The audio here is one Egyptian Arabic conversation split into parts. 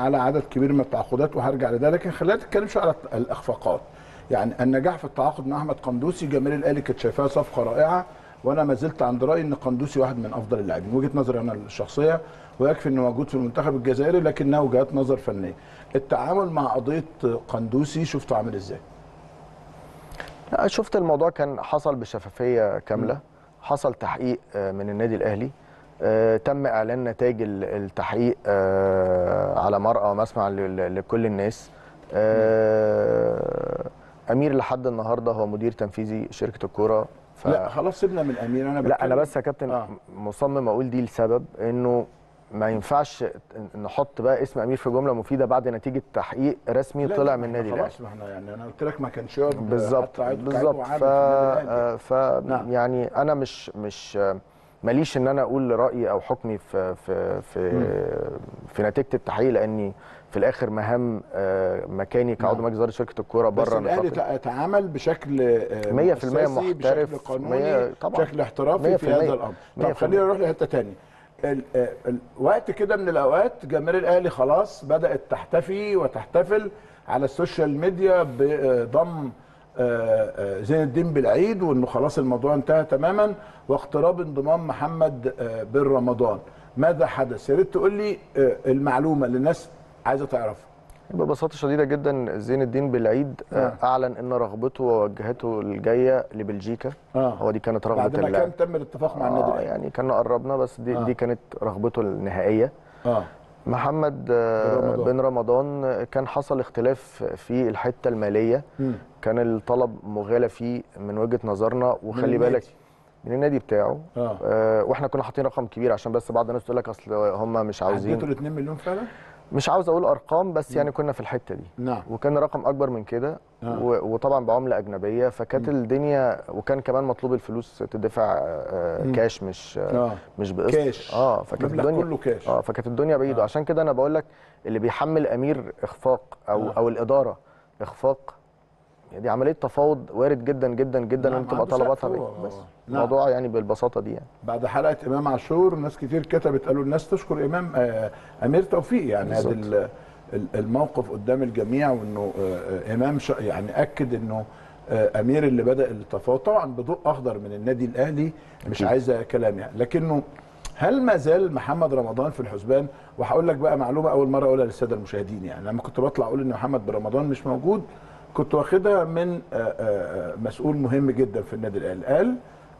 على عدد كبير من التعاقدات وهرجع لده لكن خلينا نتكلم شويه على الاخفاقات يعني النجاح في التعاقد مع احمد قندوسي جماهير الاهلي كانت شايفاها صفقه رائعه وانا ما زلت عند رايي ان قندوسي واحد من افضل اللاعبين وجهه نظري انا الشخصيه ويكفي انه موجود في المنتخب الجزائري لكنها وجهات نظر فنيه التعامل مع قضيه قندوسي شفته عامل ازاي لا، شفت الموضوع كان حصل بشفافيه كامله حصل تحقيق آه، من النادي الاهلي آه، تم اعلان نتائج ال- التحقيق آه، على مرأى ومسمع ل- ل- لكل الناس آه، امير لحد النهارده هو مدير تنفيذي شركه الكوره ف... لا خلاص سيبنا من امير انا لا انا بتكلم- بس يا كابتن آه. مصمم اقول دي لسبب انه ما ينفعش نحط بقى اسم امير في جمله مفيده بعد نتيجه تحقيق رسمي لا، طلع لا، من ما النادي احنا الاهلي خلاص ما احنا يعني انا قلت لك ما كانش يقعد بالظبط حتى عيد- بالظبط عيد ف, وعامل في النادي الأهلي. آه، ف نعم. يعني انا مش مش آه، ماليش ان انا اقول رايي او حكمي في في في في نتيجه التحقيق لاني في الاخر مهام آه، مكاني كعضو نعم. مجلس اداره شركه الكوره بس بره الاهلي نطاق تع- تعامل بشكل آه، 100% مؤسسي، محترف، بشكل قانوني مية- طبعاً. بشكل احترافي في 100% هذا الامر طب 100% خلينا نروح لحته ثانيه الوقت كده من الاوقات جماهير الاهلي خلاص بدات تحتفي وتحتفل على السوشيال ميديا بضم آه، آه، زين الدين بالعيد وانه خلاص الموضوع انتهى تماما واقتراب انضمام محمد آه، بن رمضان ماذا حدث يا ريت تقول لي آه، المعلومه اللي الناس عايزه تعرفها ببساطه شديده جدا زين الدين بالعيد آه، آه. اعلن ان رغبته ووجهته الجايه لبلجيكا اه هو دي كانت رغبه بعد ما اللاعب كان تم الاتفاق مع النادي آه الاهلي يعني كنا قربنا بس دي, آه. دي كانت رغبته النهائيه اه محمد آه، بن رمضان. بن رمضان آه، كان حصل اختلاف في الحته الماليه مم. كان الطلب مغالى فيه من وجهه نظرنا وخلي النادي. بالك من النادي بتاعه اه آه واحنا كنا حاطين رقم كبير عشان بس بعض الناس تقول لك اصل هم مش عديتوا عاوزين ال 2 مليون فعلا؟ مش عاوز اقول ارقام بس يعني كنا في الحته دي نعم وكان رقم اكبر من كده آه. و- وطبعا بعمله اجنبيه فكانت الدنيا وكان كمان مطلوب الفلوس تدفع آه، مم. كاش مش آه، اه مش بقسط كاش اه فكانت المبلغ الدنيا كله كاش اه فكانت الدنيا بعيد آه. وعشان كده انا بقول لك اللي بيحمل امير اخفاق او آه. او الاداره اخفاق دي عمليه تفاوض وارد جدا جدا جدا نعم، ان تبقى عنده طلباتها سقف بعيد. هو. بس نعم. الموضوع يعني بالبساطه دي يعني بعد حلقه امام عاشور ناس كتير كتبت قالوا الناس تشكر امام آه امير توفيق يعني هذا بالظبط. ال- ال- الموقف قدام الجميع وانه آه آه، امام ش- يعني اكد انه آه امير اللي بدا التفاوض طبعا بضوء اخضر من النادي الاهلي مش أكيد. عايزه كلام يعني لكنه هل ما زال محمد رمضان في الحسبان وهقول لك بقى معلومه اول مره اقولها للساده المشاهدين يعني لما كنت بطلع اقول ان محمد بن رمضان مش موجود كنت واخدها من آه، آه، آه، مسؤول مهم جدا في النادي الاهلي قال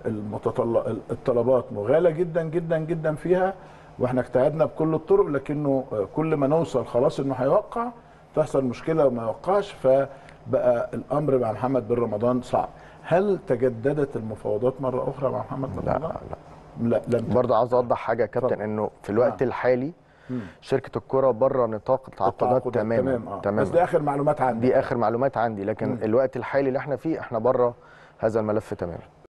المتطلب الطلبات مغالى جدا جدا جدا فيها واحنا اجتهدنا بكل الطرق لكنه آه، كل ما نوصل خلاص انه هيوقع تحصل مشكله وما يوقعش فبقى الامر مع محمد بن رمضان صعب هل تجددت المفاوضات مره اخرى مع محمد بن لا رمضان؟ لا لا لم تجدد. برضه عاوز اوضح حاجه يا كابتن اتفضل. انه في الوقت نعم. الحالي مم. شركه الكره بره نطاق التعاقدات التعاقدات تماما تمام آه. تماما بس دي اخر معلومات عندي دي اخر معلومات عندي لكن مم. الوقت الحالي اللي احنا فيه احنا بره هذا الملف تماما